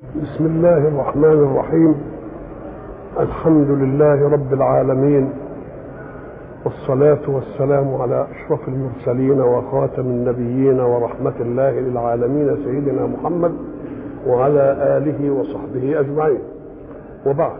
بسم الله الرحمن الرحيم الحمد لله رب العالمين والصلاة والسلام على أشرف المرسلين وخاتم النبيين ورحمة الله للعالمين سيدنا محمد وعلى آله وصحبه أجمعين وبعد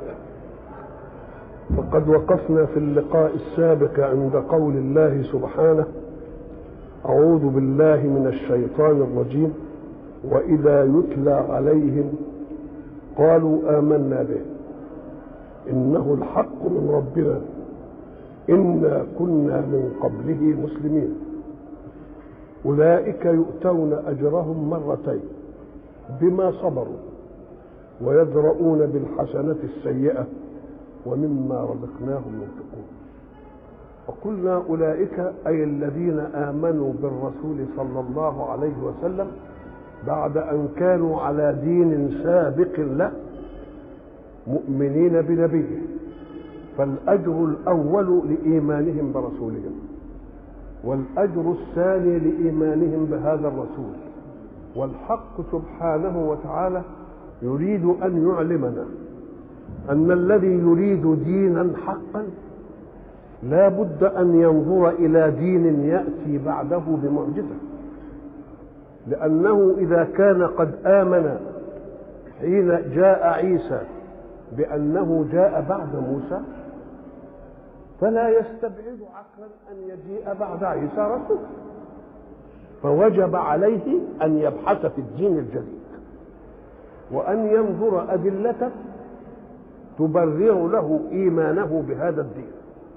فقد وقفنا في اللقاء السابق عند قول الله سبحانه أعوذ بالله من الشيطان الرجيم وإذا يتلى عليهم قالوا آمنا به إنه الحق من ربنا إنا كنا من قبله مسلمين أولئك يؤتون أجرهم مرتين بما صبروا ويدرؤون بالحسنة السيئة ومما رزقناهم ينفقون وقلنا أولئك أي الذين آمنوا بالرسول صلى الله عليه وسلم بعد أن كانوا على دين سابق له مؤمنين بنبيه فالأجر الأول لإيمانهم برسولهم والأجر الثاني لإيمانهم بهذا الرسول والحق سبحانه وتعالى يريد أن يعلمنا أن الذي يريد دينا حقا لا بد أن ينظر إلى دين يأتي بعده بمعجزة لأنه إذا كان قد آمن حين جاء عيسى بأنه جاء بعد موسى فلا يستبعد عقلا أن يجيء بعد عيسى رسول فوجب عليه أن يبحث في الدين الجديد وأن ينظر أدلة تبرر له إيمانه بهذا الدين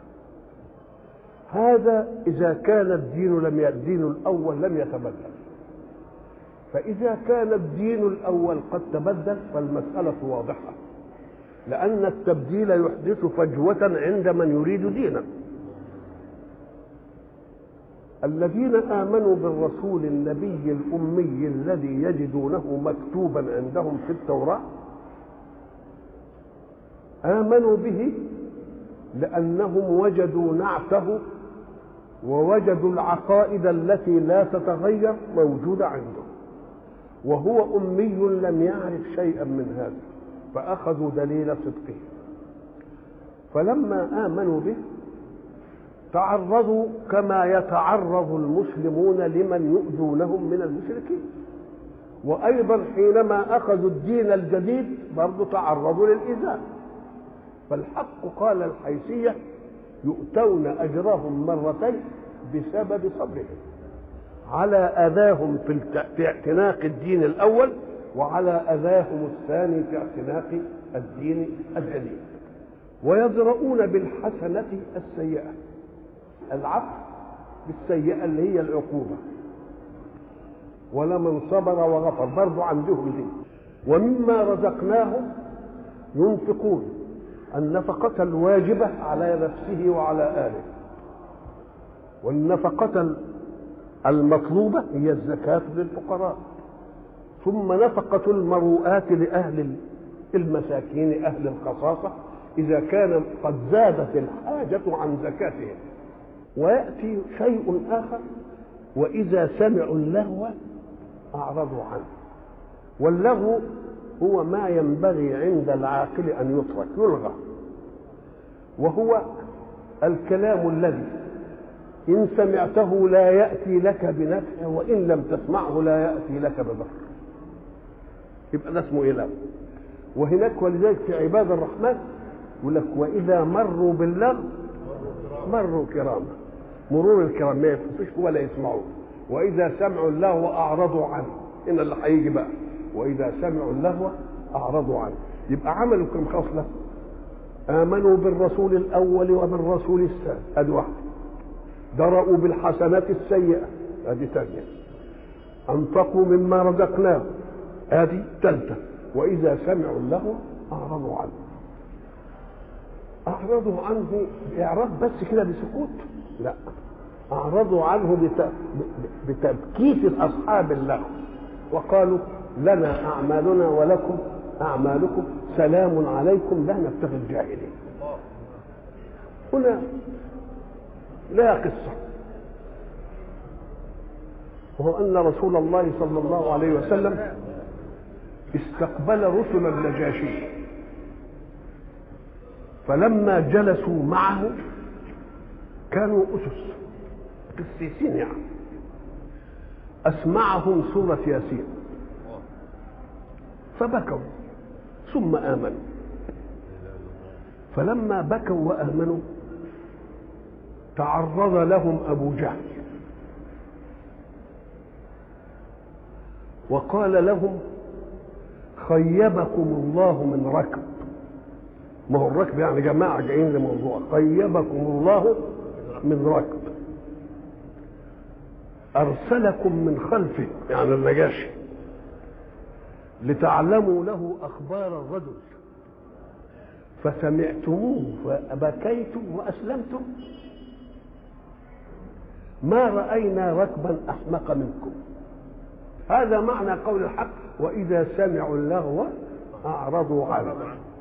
هذا إذا كان الدين لم الدين الأول لم يتبدل فإذا كان الدين الأول قد تبدل فالمسألة واضحة لأن التبديل يحدث فجوة عند من يريد دينا الذين آمنوا بالرسول النبي الأمي الذي يجدونه مكتوبا عندهم في التوراة آمنوا به لأنهم وجدوا نعته ووجدوا العقائد التي لا تتغير موجودة عندهم وهو أمي لم يعرف شيئا من هذا فأخذوا دليل صدقه فلما آمنوا به تعرضوا كما يتعرض المسلمون لمن يؤذونهم من المشركين وأيضا حينما أخذوا الدين الجديد برضو تعرضوا للإيذاء فالحق قال الحيثية يؤتون أجرهم مرتين بسبب صبرهم على أذاهم في اعتناق الدين الأول وعلى أذاهم الثاني في اعتناق الدين الجديد ويدرؤون بالحسنة السيئة العفو بالسيئة اللي هي العقوبة ولمن صبر وغفر برضو عندهم دي ومما رزقناهم ينفقون النفقة الواجبة على نفسه وعلى آله والنفقة المطلوبة هي الزكاة للفقراء ثم نفقة المروءات لأهل المساكين أهل الخصاصة إذا كان قد زادت الحاجة عن زكاتهم ويأتي شيء آخر وإذا سمعوا اللهو أعرضوا عنه واللغو هو ما ينبغي عند العاقل أن يترك يلغى وهو الكلام الذي إن سمعته لا يأتي لك بنفع وإن لم تسمعه لا يأتي لك بضر يبقى ده اسمه إله وهناك ولذلك في عباد الرحمن يقول لك وإذا مروا باللغو مروا كراما مرور الكرام ما يفوتوش ولا يسمعوه وإذا سمعوا اللهو أعرضوا عنه إن اللي هيجي بقى وإذا سمعوا اللهو أعرضوا عنه يبقى عملوا كم خصلة آمنوا بالرسول الأول وبالرسول الثاني أدي واحدة درأوا بالحسنات السيئة هذه ثانية أنفقوا مما رزقناهم هذه ثالثة وإذا سمعوا اللهو أعرضوا عنه أعرضوا عنه بإعراض بس كده بسكوت لا أعرضوا عنه بتبكيت أصحاب اللهو وقالوا لنا أعمالنا ولكم أعمالكم سلام عليكم لا نبتغي الجاهلين هنا لا قصة وهو أن رسول الله صلى الله عليه وسلم استقبل رسل النجاشي فلما جلسوا معه كانوا أسس قسيسين يعني أسمعهم سورة ياسين فبكوا ثم آمنوا فلما بكوا وآمنوا تعرض لهم أبو جهل وقال لهم خيبكم الله من ركب ما هو الركب يعني جماعة جايين لموضوع خيبكم الله من ركب أرسلكم من خلفه يعني النجاشي لتعلموا له أخبار الرجل فسمعتموه فبكيتم وأسلمتم ما رأينا ركبا أحمق منكم هذا معنى قول الحق وإذا سمعوا اللغو أعرضوا عنه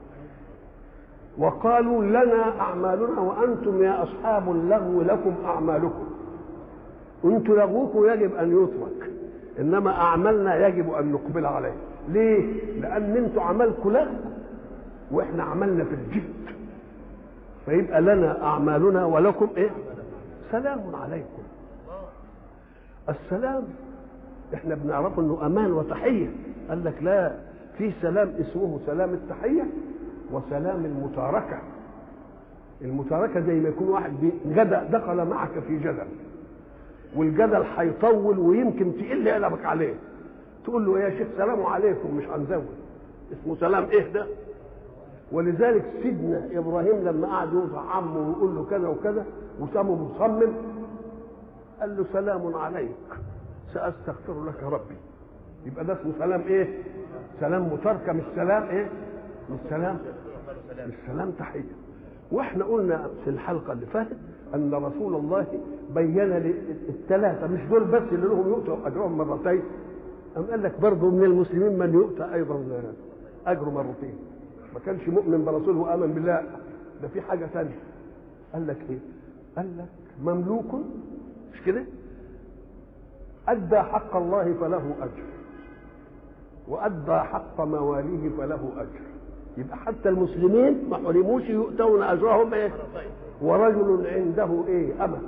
وقالوا لنا أعمالنا وأنتم يا أصحاب اللغو لكم أعمالكم أنتم لغوكم يجب أن يترك إنما أعمالنا يجب أن نقبل عليه ليه؟ لأن أنتم عملكم لغو وإحنا عملنا في الجد فيبقى لنا أعمالنا ولكم إيه؟ سلام عليكم السلام احنا بنعرفه انه امان وتحيه قال لك لا في سلام اسمه سلام التحيه وسلام المتاركه المتاركه زي ما يكون واحد جدل دخل معك في جدل والجدل هيطول ويمكن تقل قلبك عليه تقول له يا شيخ سلام عليكم مش هنزود اسمه سلام ايه ده ولذلك سيدنا ابراهيم لما قعد يوصف عمه ويقول له كذا وكذا وسامه مصمم قال له سلام عليك ساستغفر لك ربي يبقى ده اسمه سلام ايه سلام متاركه مش سلام ايه مش سلام مش سلام تحيه واحنا قلنا في الحلقه اللي فاتت ان رسول الله بين الثلاثه مش دول بس اللي لهم يؤتوا اجرهم مرتين أم قال لك برضه من المسلمين من يؤتى ايضا اجره مرتين ما كانش مؤمن برسوله وامن بالله ده في حاجه ثانيه قال لك ايه قال لك مملوك مش كده أدى حق الله فله أجر وأدى حق مواليه فله أجر يبقى حتى المسلمين ما حرموش يؤتون أجرهم إيه ورجل عنده إيه أمة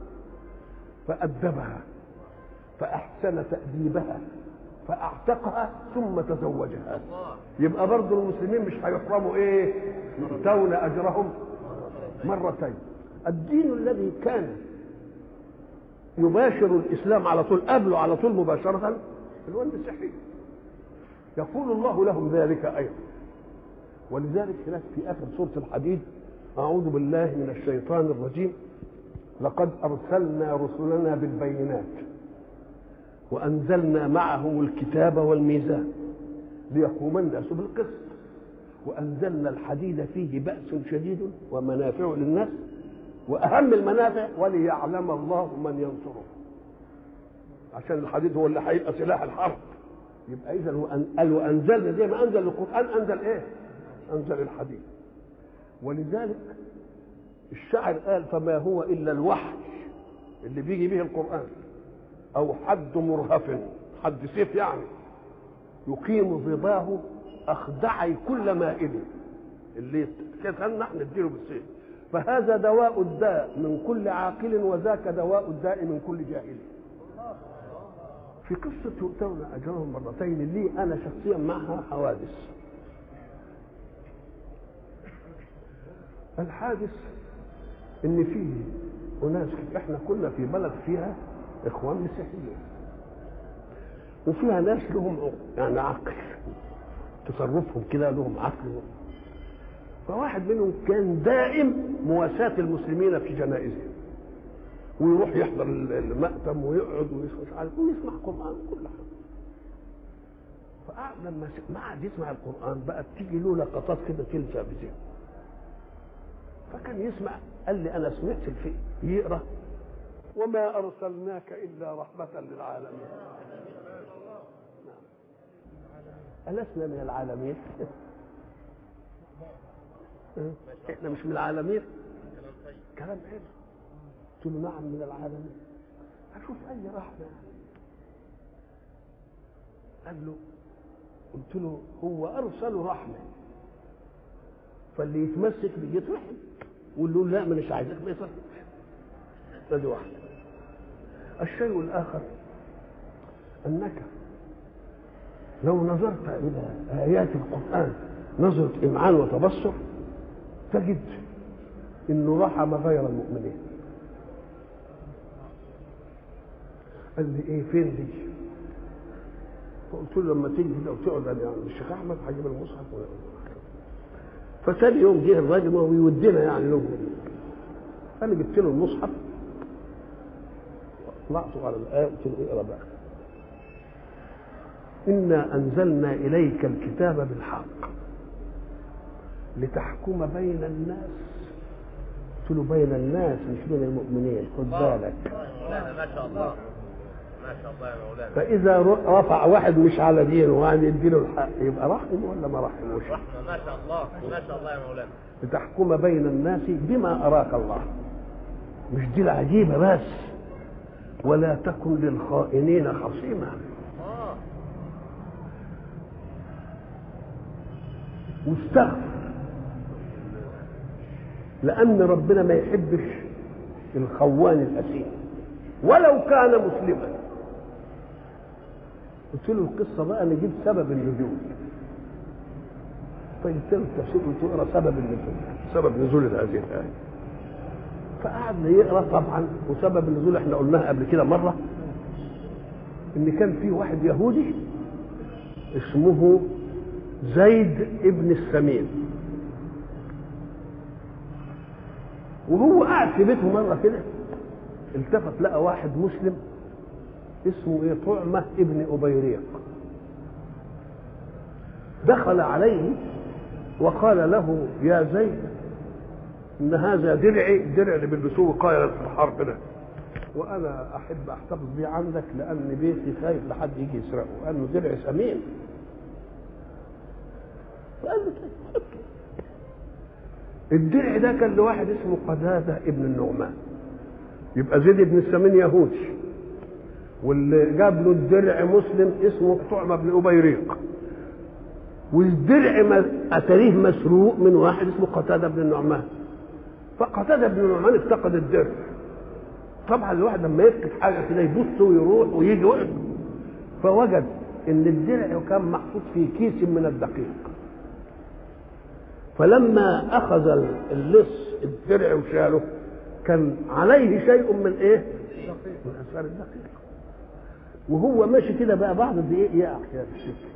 فأدبها فأحسن تأديبها فأعتقها ثم تزوجها يبقى برضه المسلمين مش هيحرموا إيه يؤتون أجرهم مرتين الدين الذي كان يباشر الاسلام على طول قبله على طول مباشره اللي هو المسيحيه يقول الله لهم ذلك ايضا ولذلك هناك في اخر سوره الحديد اعوذ بالله من الشيطان الرجيم لقد ارسلنا رسلنا بالبينات وانزلنا معهم الكتاب والميزان ليقوم الناس بالقسط وانزلنا الحديد فيه باس شديد ومنافع للناس واهم المنافع وليعلم الله من ينصره عشان الحديد هو اللي هيبقى سلاح الحرب يبقى اذا هو قال وانزلنا زي ما انزل القران انزل ايه؟ انزل الحديد ولذلك الشاعر قال فما هو الا الوحي اللي بيجي به القران او حد مرهف حد سيف يعني يقيم ظباه اخدعي كل مائل اللي كتلنا احنا نديله بالسيف فهذا دواء الداء من كل عاقل وذاك دواء الداء من كل جاهل في قصة يؤتون أجرهم مرتين لي أنا شخصيا معها حوادث الحادث إن فيه أناس إحنا كنا في بلد فيها إخوان مسيحيين وفيها ناس لهم يعني عقل تصرفهم كده لهم عقل فواحد منهم كان دائم مواساة المسلمين في جنائزهم ويروح يحضر المأتم ويقعد ويسمع عارف ويسمع قرآن كل حاجة فقعد لما ما قعد يسمع القرآن بقى تيجي له لقطات كده تلزق بذهنه فكان يسمع قال لي أنا سمعت الفئ يقرأ وما أرسلناك إلا رحمة للعالمين ألسنا من العالمين احنا مش من العالمين كلام حلو قلت له نعم من العالمين اشوف اي رحمه قال له قلت له هو ارسل رحمه فاللي يتمسك بيه يترحم واللي يقول لا مش عايزك ما يترحمش ادي واحده الشيء الاخر انك لو نظرت الى ايات القران نظره امعان وتبصر تجد انه رحم غير المؤمنين قال لي ايه فين دي فقلت له لما تيجي كده وتقعد يعني الشيخ احمد هجيب المصحف فتاني يوم جه الراجل وهو بيودينا يعني له انا جبت له المصحف طلعته على الايه قلت له اقرا بقى انا انزلنا اليك الكتاب بالحق لتحكم بين الناس قلت له بين الناس مش بين المؤمنين خد بالك ما شاء الله ما شاء الله يا مولانا فاذا رفع واحد مش على دينه وعن يديله الحق يبقى رحم ولا ما رحموش رحمة ما شاء الله ما شاء الله يا مولانا لتحكم بين الناس بما اراك الله مش دي العجيبه بس ولا تكن للخائنين خصيما اه واستغفر لان ربنا ما يحبش الخوان الاثيم ولو كان مسلما قلت له القصه بقى نجيب سبب النزول فجبت له التفسير قلت له اقرا سبب النزول سبب نزول هذه الايه فقعدنا يقرا طبعا وسبب النزول احنا قلناها قبل كده مره ان كان في واحد يهودي اسمه زيد ابن السمين وهو قاعد في بيته مره كده التفت لقى واحد مسلم اسمه ايه طعمه ابن ابيريق دخل عليه وقال له يا زيد ان هذا درعي الدرع اللي بيلبسوه وقايه في الحرب ده وانا احب احتفظ بيه عندك لان بيتي خايف لحد يجي يسرقه لانه درع ثمين فقال له طيب الدرع ده كان لواحد اسمه قتاده ابن النعمان يبقى زيد بن السمين يهودي واللي جاب له الدرع مسلم اسمه طعمه بن ابيريق والدرع ما- اتاريه مسروق من واحد اسمه قتاده بن النعمان فقتاده بن النعمان افتقد الدرع طبعا الواحد لما يفقد حاجه كده يبص ويروح ويجي وقف فوجد ان الدرع كان محطوط في كيس من الدقيق فلما اخذ اللص الدرع وشاله كان عليه شيء من ايه؟ من اثار الدقيق وهو ماشي كده بقى بعض الدقيق يقع كده في السكه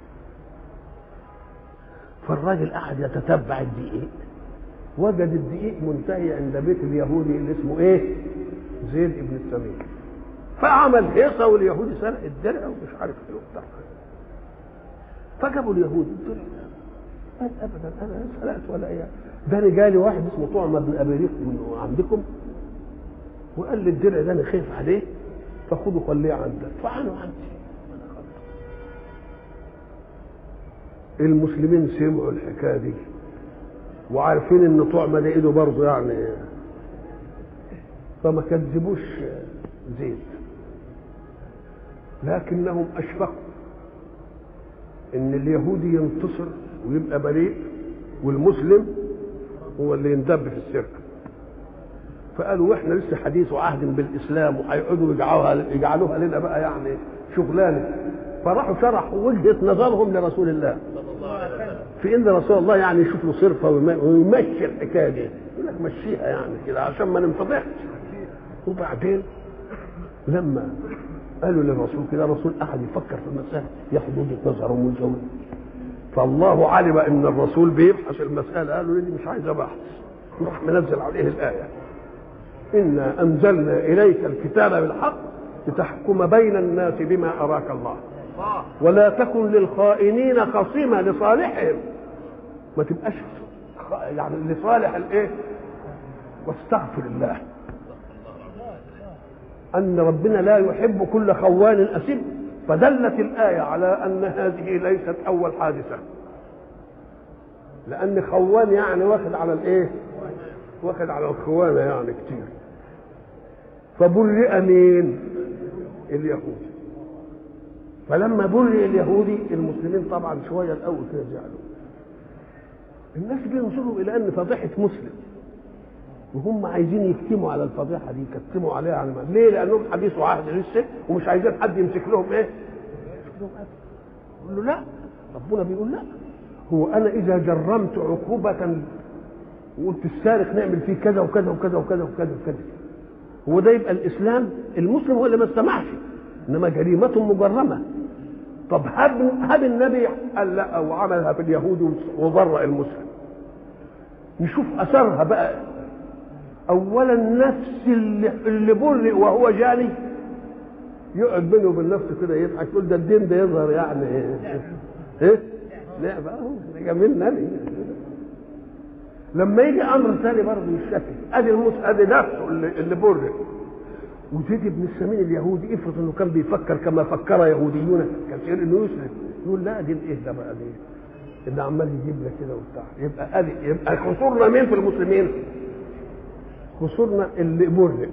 فالراجل قعد يتتبع الدقيق وجد الدقيق منتهي عند بيت اليهودي اللي اسمه ايه؟ زيد ابن السمين فعمل هيصه واليهودي سرق الدرع ومش عارف ايه وبتاع فجابوا اليهودي الدرع ده. قال ابدا انا سرقت ولا ايه ده انا جالي واحد اسمه طعمه بن ابيريق من عندكم وقال لي الدرع ده انا خايف عليه فخده خليه عندك فعنوا عندي المسلمين سمعوا الحكايه دي وعارفين ان طعمه ده ايده برضه يعني فما كذبوش زيد لكنهم اشفقوا ان اليهودي ينتصر ويبقى بريء والمسلم هو اللي يندب في السرقه فقالوا واحنا لسه حديث عهد بالاسلام وهيقعدوا يجعلوها يجعلوها لنا بقى يعني شغلانه فراحوا شرحوا وجهه نظرهم لرسول الله صلى الله عليه وسلم في ان رسول الله يعني يشوف له صرفه ويم- ويمشي الحكايه دي يقول لك مشيها يعني كده عشان ما ننفضحش وبعدين لما قالوا للرسول كده الرسول قعد يفكر في المسألة ياخد وجهة نظرهم ويزود فالله علم ان الرسول بيبحث المسألة قالوا لي مش عايز بحث راح منزل عليه الآية إنا أنزلنا إليك الكتاب بالحق لتحكم بين الناس بما أراك الله الله ولا تكن للخائنين خصيما لصالحهم ما تبقاش خ- يعني لصالح الايه واستغفر الله ان ربنا لا يحب كل خوان اثيم فدلت الايه على ان هذه ليست اول حادثه لان خوان يعني واخد على الايه واخد على الخوانه يعني كتير فبرئ مين اليهود فلما برئ اليهودي المسلمين طبعا شويه الاول كده زعلوا الناس بينظروا الى ان فضيحه مسلم وهم عايزين يكتموا على الفضيحه دي يكتموا عليها على ما. ليه؟ لانهم حديث عهد لسه ومش عايزين حد يمسك لهم ايه؟ يمسك لهم أكل. يقول له لا ربنا بيقول لا هو انا اذا جرمت عقوبه وقلت السارق نعمل فيه كذا وكذا وكذا وكذا وكذا وكذا هو ده يبقى الاسلام المسلم هو اللي ما استمعش انما جريمه مجرمه طب هب هب النبي قال لا وعملها في اليهود وبرأ المسلم نشوف اثرها بقى اولا نفس اللي, اللي برئ وهو جاني يقعد بينه وبين نفسه كده يضحك يقول ده الدين ده يظهر يعني ايه ايه لعبه اهو ده جميل نبي لما يجي امر ثاني برضه يشتكي ادي المس ادي نفسه اللي, اللي برئ وزيد بن السمين اليهودي افرض انه كان بيفكر كما فكر يهوديون كثير انه يسلم يقول لا دي ايه ده بقى دي اللي عمال يجيب لك كده وبتاع يبقى ادي يبقى خسرنا مين في المسلمين؟ خسرنا اللي برئ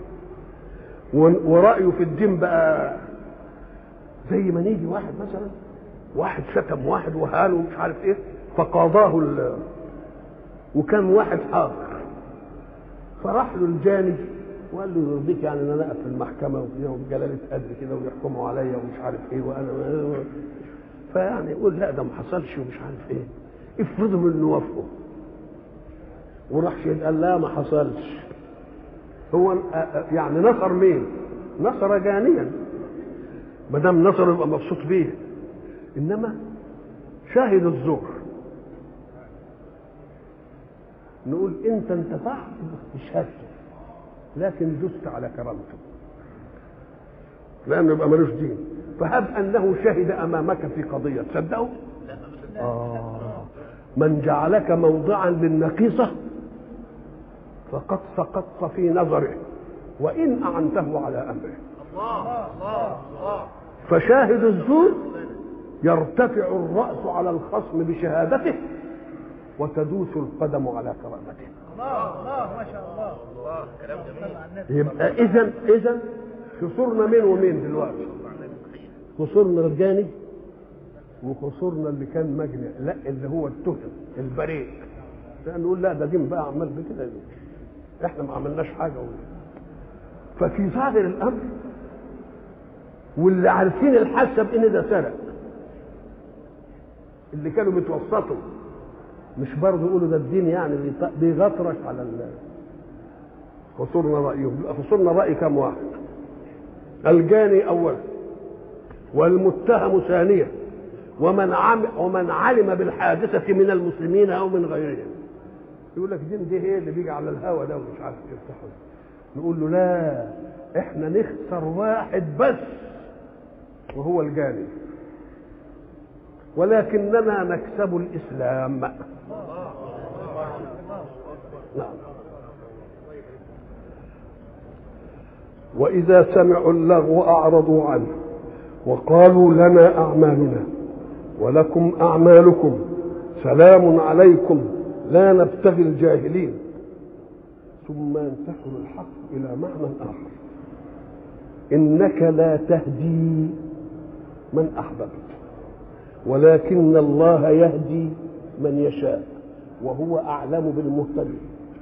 ورايه في الدين بقى زي ما نيجي واحد مثلا واحد شتم واحد وهاله ومش عارف ايه فقاضاه ال... وكان واحد حاضر فراح له الجاني وقال له يرضيك يعني ان انا اقف في المحكمه وكده وبجلاله قدر كده ويحكموا عليا ومش عارف ايه وانا فيعني يقول لا ده ما حصلش ومش عارف ايه افرضوا انه وافقوا وراح شهد قال لا ما حصلش هو يعني نصر مين؟ نصر جانيا ما دام نصر يبقى مبسوط بيه انما شاهد الزور نقول انت انتفعت بشهادته لكن دست على كرامته لانه يبقى ملوش دين فهب انه شهد امامك في قضيه تصدقه آه. من جعلك موضعا للنقيصه فقد سقطت في نظره وان اعنته على امره الله الله الله فشاهد الزور يرتفع الراس على الخصم بشهادته وتدوس القدم على كرامته الله الله ما شاء الله الله كلام جميل يبقى اذا اذا خسرنا مين ومين دلوقتي خسرنا الجاني وخسرنا اللي كان مجني لا اللي هو التهم البريء لان نقول لا ده دين بقى عمال بكده احنا ما عملناش حاجه ففي ظاهر الامر واللي عارفين الحاسه بان ده سرق اللي كانوا بيتوسطوا مش برضه يقولوا ده الدين يعني بيط- بيغطرش على ال خسرنا رايهم يبقى خسرنا راي كم واحد الجاني اولا والمتهم ثانيا ومن عم ومن علم بالحادثه من المسلمين او من غيرهم يقول لك دين دي هي اللي بيجي على الهوا ده ومش عارف يفتحوا نقول له لا احنا نخسر واحد بس وهو الجاني ولكننا نكسب الاسلام نعم واذا سمعوا اللغو اعرضوا عنه وقالوا لنا اعمالنا ولكم اعمالكم سلام عليكم لا نبتغي الجاهلين ثم ينتقل الحق الى معنى اخر انك لا تهدي من احببت ولكن الله يهدي من يشاء وهو اعلم بالمهتدين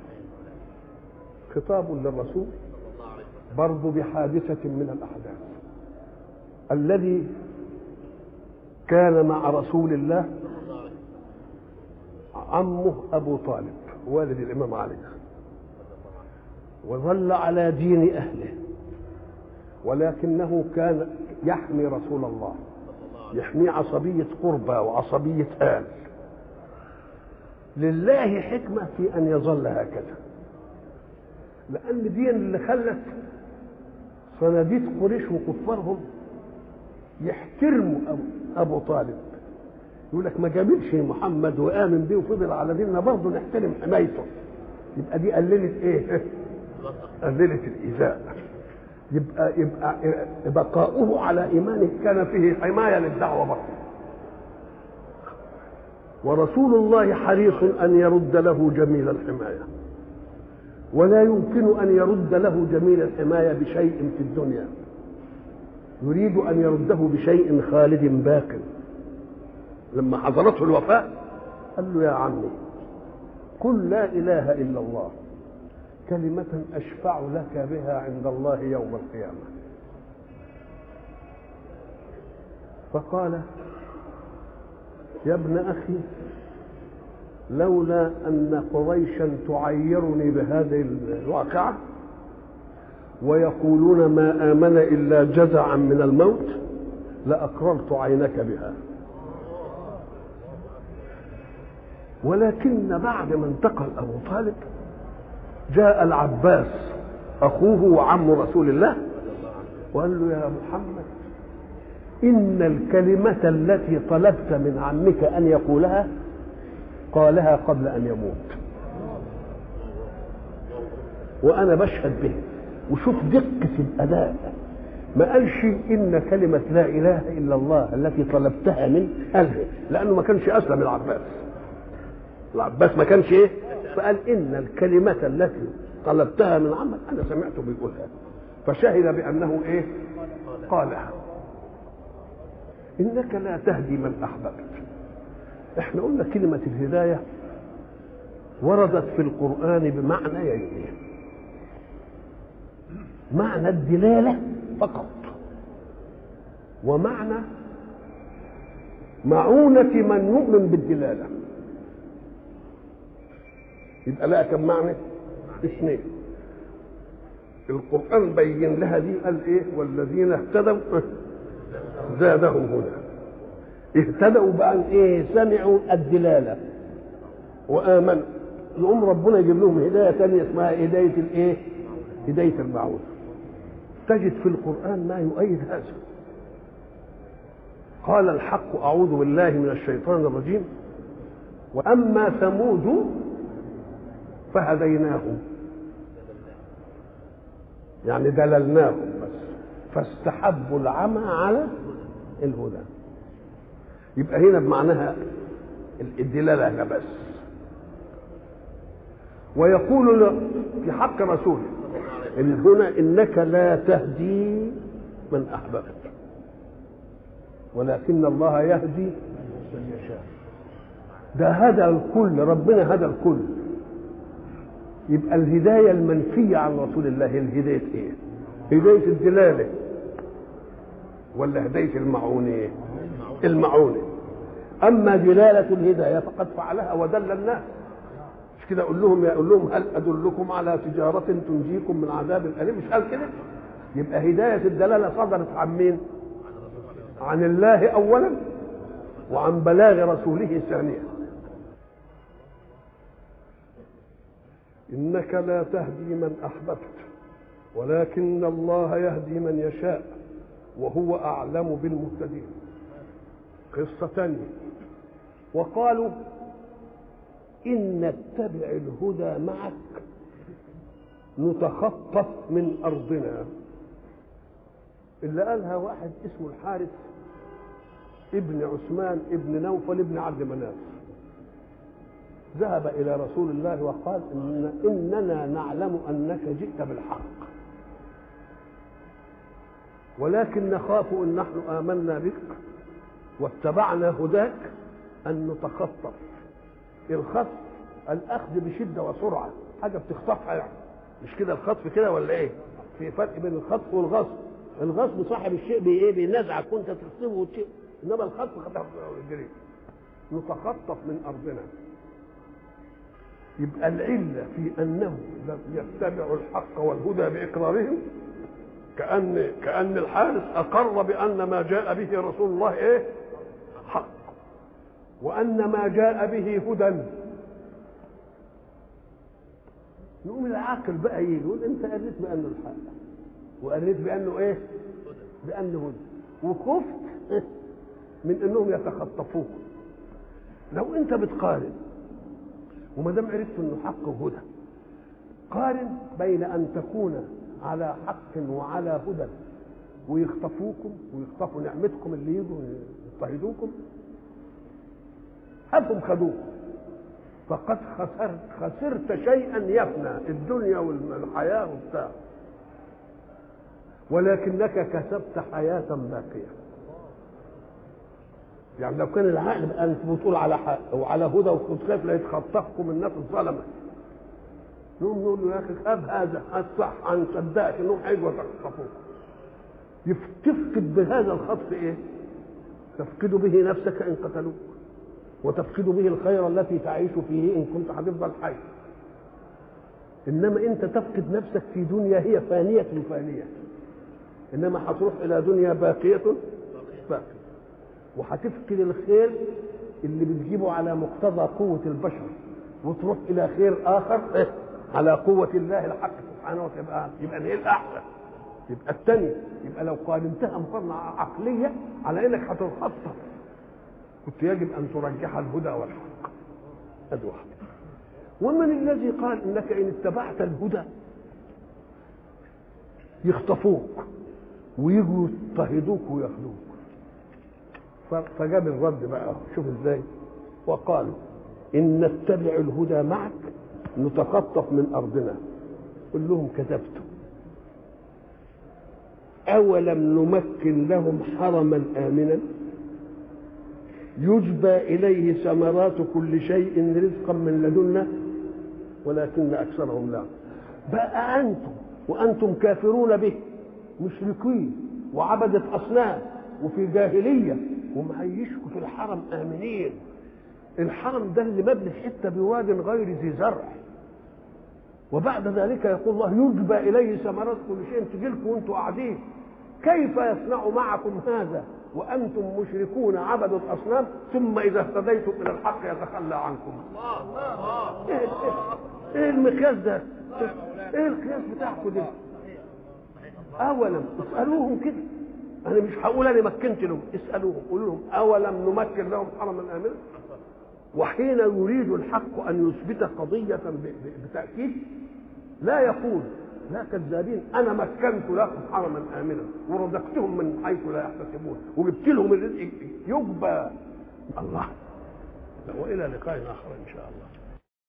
خطاب للرسول برضو بحادثه من الاحداث الذي كان مع رسول الله عمه ابو طالب والد الامام علي وظل على دين اهله ولكنه كان يحمي رسول الله يحمي عصبية قربى وعصبية آل لله حكمة في أن يظل هكذا لأن دي اللي خلت صناديد قريش وكفارهم يحترموا أبو, أبو طالب يقول لك ما جابلش محمد وآمن بيه وفضل على ديننا برضه نحترم حمايته يبقى دي قللت ايه؟ قللت الإيذاء يبقى يبقى بقاؤه على ايمانه كان فيه حمايه للدعوه برضه ورسول الله حريص ان يرد له جميل الحمايه ولا يمكن ان يرد له جميل الحمايه بشيء في الدنيا يريد أن يرده بشيء خالد باق لما حضرته الوفاة قال له يا عمي قل لا إله إلا الله كلمة أشفع لك بها عند الله يوم القيامة فقال يا ابن أخي لولا أن قريشا تعيرني بهذه الواقعة ويقولون ما آمن إلا جزعا من الموت لأقررت عينك بها ولكن بعد ما انتقل أبو طالب جاء العباس أخوه وعم رسول الله وقال له يا محمد إن الكلمة التي طلبت من عمك أن يقولها قالها قبل أن يموت وأنا بشهد به وشوف دقة الأداء ما قالش إن كلمة لا إله إلا الله التي طلبتها من قالها لأنه ما كانش أسلم العباس العباس ما كانش إيه فقال إن الكلمة التي طلبتها من عمك أنا سمعته بيقولها فشهد بأنه إيه قالها إنك لا تهدي من أحببت احنا قلنا كلمة الهداية وردت في القرآن بمعنيين معنى الدلالة فقط ومعنى معونة من يؤمن بالدلالة يبقى لها كم معنى؟ اثنين القرآن بين لها دي قال ايه والذين اهتدوا زادهم هدى اهتدوا بقى ايه سمعوا الدلاله وامنوا يقوم ربنا يجيب لهم هدايه ثانيه اسمها هدايه الايه؟ هدايه المعونه تجد في القران ما يؤيد هذا قال الحق اعوذ بالله من الشيطان الرجيم واما ثمود فهديناهم يعني دللناهم بس فاستحبوا العمى على الهدى يبقى هنا بمعناها الدلالة هنا بس ويقول في حق رسوله إن هنا إنك لا تهدي من أحببت ولكن الله يهدي من يشاء ده هدى الكل ربنا هدى الكل يبقى الهداية المنفية عن رسول الله هي الهداية ايه؟ هداية الدلالة ولا هداية المعونة المعونة أما دلالة الهداية فقد فعلها ودل الناس مش كده أقول لهم يقول لهم هل أدلكم على تجارة تنجيكم من عذاب أليم مش قال كده يبقى هداية الدلالة صدرت عن مين عن الله أولا وعن بلاغ رسوله ثانيا إنك لا تهدي من أحببت ولكن الله يهدي من يشاء وهو أعلم بالمهتدين قصة ثانية وقالوا إن نتبع الهدى معك نتخطف من أرضنا اللي قالها واحد اسمه الحارث ابن عثمان ابن نوفل ابن عبد مناف ذهب إلى رسول الله وقال إن إننا نعلم أنك جئت بالحق ولكن نخاف ان نحن امنا بك واتبعنا هداك ان نتخطف الخطف الاخذ بشده وسرعه حاجه بتخطفها يعني مش كده الخطف كده ولا ايه في فرق بين الخطف والغصب الغصب صاحب الشيء بي ايه بينزعك وانت تغصبه وتشيء انما الخطف خطف جري نتخطف من ارضنا يبقى العله في انه لم يتبعوا الحق والهدى باقرارهم كأن كأن الحارس أقر بأن ما جاء به رسول الله إيه؟ حق وأن ما جاء به هدى نقوم العاقل بقى يجي يقول أنت قريت بأنه الحق وقريت بأنه إيه؟ بأنه هدى وخفت من أنهم يتخطفوك لو أنت بتقارن وما دام عرفت أنه حق وهدى قارن بين أن تكون على حق وعلى هدى ويخطفوكم ويخطفوا نعمتكم اللي يجوا يضطهدوكم هاتهم خدوكم فقد خسرت خسرت شيئا يفنى الدنيا والحياه وبتاع ولكنك كسبت حياة باقية يعني لو كان العقل بقى انت بتقول على حق وعلى هدى وكنت خايف لا يتخطفكم الناس الظلمه نقوم نقول له يا اخي خاب هذا الصح هنصدقك انهم هيجوا يتخطفوك يف- تفقد بهذا الخطف ايه؟ تفقد به نفسك ان قتلوك وتفقد به الخير التي تعيش فيه ان كنت هتفضل حي انما انت تفقد نفسك في دنيا هي فانيه فانيه انما هتروح الى دنيا باقيه باقيه وهتفقد الخير اللي بتجيبه على مقتضى قوه البشر وتروح الى خير اخر إيه؟ على قوه الله الحق سبحانه وتعالى يبقى ايه الاحسن يبقى الثانيه يبقى لو قارنتها مقارنه عقليه على انك هتتخطف كنت يجب ان ترجح الهدى والحق ادي واحده ومن الذي قال انك ان اتبعت الهدى يخطفوك ويجوا يضطهدوك وياخذوك ف- فجاب الرد بقى شوف ازاي وقالوا ان نتبع الهدى معك نتخطف من ارضنا قل لهم كذبتم اولم نمكن لهم حرما امنا يجبى اليه ثمرات كل شيء رزقا من لدنا ولكن اكثرهم لا بقى انتم وانتم كافرون به مشركين وعبدة اصنام وفي جاهليه ومعيشكم في الحرم امنين الحرم ده اللي مبني في حته بواد غير ذي زرع وبعد ذلك يقول الله يجبى اليه ثمرات كل شيء تجيلكم وانتم قاعدين كيف يصنع معكم هذا وانتم مشركون عبدة اصنام ثم اذا اهتديتم الى الحق يتخلى عنكم ايه, إيه, إيه المقياس ده ايه القياس بتاعكم ده اولم اسالوهم كده انا مش هقول انا مكنت لهم اسالوهم قولوا لهم اولم نمكن لهم حرما امنا وحين يريد الحق ان يثبت قضيه ب- ب- بتاكيد لا يقول لا كذابين انا مكنت لكم حرما امنا ورزقتهم من حيث لا يحتسبون وجبت لهم الرزق يجبى الله والى لقاء اخر ان شاء الله